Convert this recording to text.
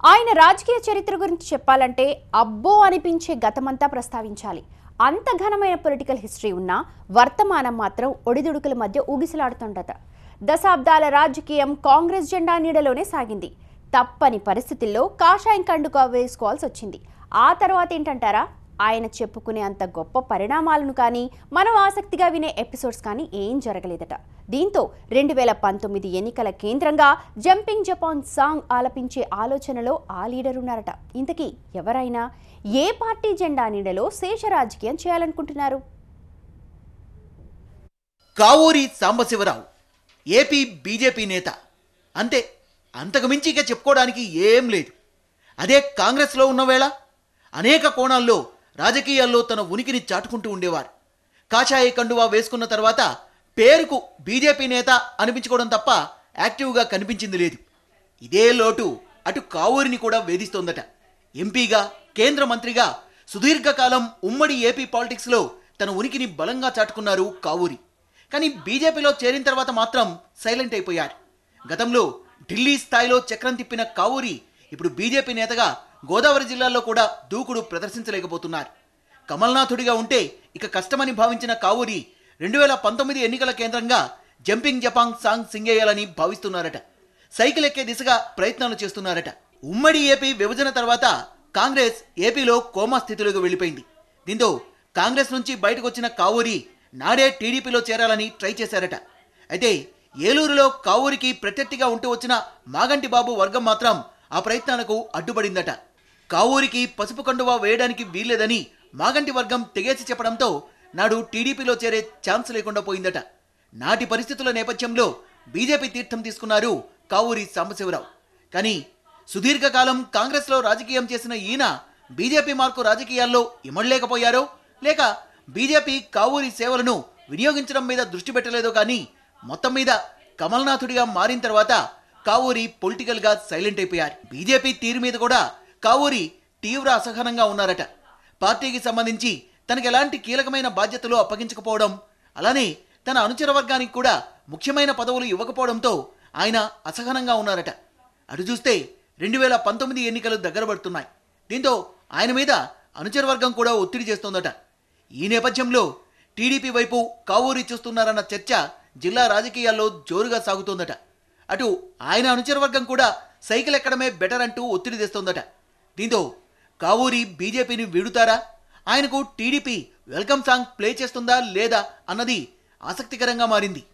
ఆయన రాజకీయ చరిత్ర గురించి చెప్పాలంటే అబ్బో అనిపించే గతమంతా ప్రస్తావించాలి అంత ఘనమైన పొలిటికల్ హిస్టరీ ఉన్నా వర్తమానం మాత్రం ఒడిదుడుకుల మధ్య ఊగిసలాడుతుండట దశాబ్దాల రాజకీయం కాంగ్రెస్ జెండా నీడలోనే సాగింది తప్పని పరిస్థితుల్లో కాషాయం కండుగా వేసుకోవాల్సి వచ్చింది ఆ తర్వాత ఏంటంటారా ఆయన చెప్పుకునే అంత గొప్ప పరిణామాలను కానీ మనం ఆసక్తిగా వినే ఎపిసోడ్స్ కానీ ఏం జరగలేదట దీంతో రెండు వేల పంతొమ్మిది ఎన్నికల కేంద్రంగా జంపింగ్ జపాన్ సాంగ్ ఆలపించే ఆలోచనలో ఆ లీడర్ ఉన్నారట ఇంతకీ ఎవరైనా ఏ పార్టీ జెండా నీడలో శేష రాజకీయం చేయాలనుకుంటున్నారు కావూరి సాంబశివరావు ఏపీ బీజేపీ నేత అంతే అంతకు మించి ఇక చెప్పుకోవడానికి ఏం లేదు అదే కాంగ్రెస్లో ఉన్న వేళ అనేక కోణాల్లో రాజకీయాల్లో తన ఉనికిని చాటుకుంటూ ఉండేవారు కాషాయ కండువా వేసుకున్న తర్వాత పేరుకు బీజేపీ నేత అనిపించుకోవడం తప్ప యాక్టివ్గా కనిపించింది లేదు ఇదే లోటు అటు కావూరిని కూడా వేధిస్తోందట ఎంపీగా కేంద్ర మంత్రిగా సుదీర్ఘకాలం ఉమ్మడి ఏపీ పాలిటిక్స్లో తన ఉనికిని బలంగా చాటుకున్నారు కావూరి కానీ బీజేపీలో చేరిన తర్వాత మాత్రం సైలెంట్ అయిపోయారు గతంలో ఢిల్లీ స్థాయిలో చక్రం తిప్పిన కావూరి ఇప్పుడు బీజేపీ నేతగా గోదావరి జిల్లాలో కూడా దూకుడు ప్రదర్శించలేకపోతున్నారు కమల్నాథుడిగా ఉంటే ఇక కష్టమని భావించిన కావూరి రెండు వేల పంతొమ్మిది ఎన్నికల కేంద్రంగా జంపింగ్ జపాంగ్ సాంగ్ సింగేయాలని భావిస్తున్నారట సైకిల్ ఎక్కే దిశగా ప్రయత్నాలు చేస్తున్నారట ఉమ్మడి ఏపీ విభజన తర్వాత కాంగ్రెస్ ఏపీలో కోమా స్థితిలోకి వెళ్ళిపోయింది దీంతో కాంగ్రెస్ నుంచి బయటకు వచ్చిన కావూరి నాడే టీడీపీలో చేరాలని ట్రై చేశారట అయితే ఏలూరులో కావూరికి ప్రత్యర్థిగా ఉంటూ వచ్చిన మాగంటి బాబు వర్గం మాత్రం ఆ ప్రయత్నాలకు అడ్డుపడిందట కావూరికి పసుపు కండువా వేయడానికి వీల్లేదని మాగంటి వర్గం తెగేసి చెప్పడంతో నాడు టీడీపీలో చేరే ఛాన్స్ లేకుండా పోయిందట నాటి పరిస్థితుల నేపథ్యంలో బీజేపీ తీర్థం తీసుకున్నారు కావూరి సాంబశివరావు కానీ సుదీర్ఘకాలం కాంగ్రెస్లో రాజకీయం చేసిన ఈయన బీజేపీ మార్కు రాజకీయాల్లో ఇమడలేకపోయారో లేక బీజేపీ కావూరి సేవలను వినియోగించడం మీద దృష్టి పెట్టలేదో కానీ మొత్తం మీద కమల్నాథుడిగా మారిన తర్వాత కావూరి పొలిటికల్ గా సైలెంట్ అయిపోయారు బీజేపీ తీరు మీద కూడా కావూరి తీవ్ర అసహనంగా ఉన్నారట పార్టీకి సంబంధించి తనకు ఎలాంటి కీలకమైన బాధ్యతలు అప్పగించకపోవడం అలానే తన అనుచర వర్గానికి కూడా ముఖ్యమైన పదవులు ఇవ్వకపోవడంతో ఆయన అసహనంగా ఉన్నారట అటు చూస్తే రెండు వేల పంతొమ్మిది ఎన్నికలు దగ్గర పడుతున్నాయి దీంతో ఆయన మీద అనుచర వర్గం కూడా ఒత్తిడి చేస్తోందట ఈ నేపథ్యంలో టీడీపీ వైపు కావూరి చూస్తున్నారన్న చర్చ జిల్లా రాజకీయాల్లో జోరుగా సాగుతోందట అటు ఆయన అనుచర వర్గం కూడా సైకిల్ ఎక్కడమే బెటర్ అంటూ ఒత్తిడి తెస్తోందట దీంతో కావూరి బీజేపీని వీడుతారా ఆయనకు టీడీపీ వెల్కమ్ సాంగ్ ప్లే చేస్తుందా లేదా అన్నది ఆసక్తికరంగా మారింది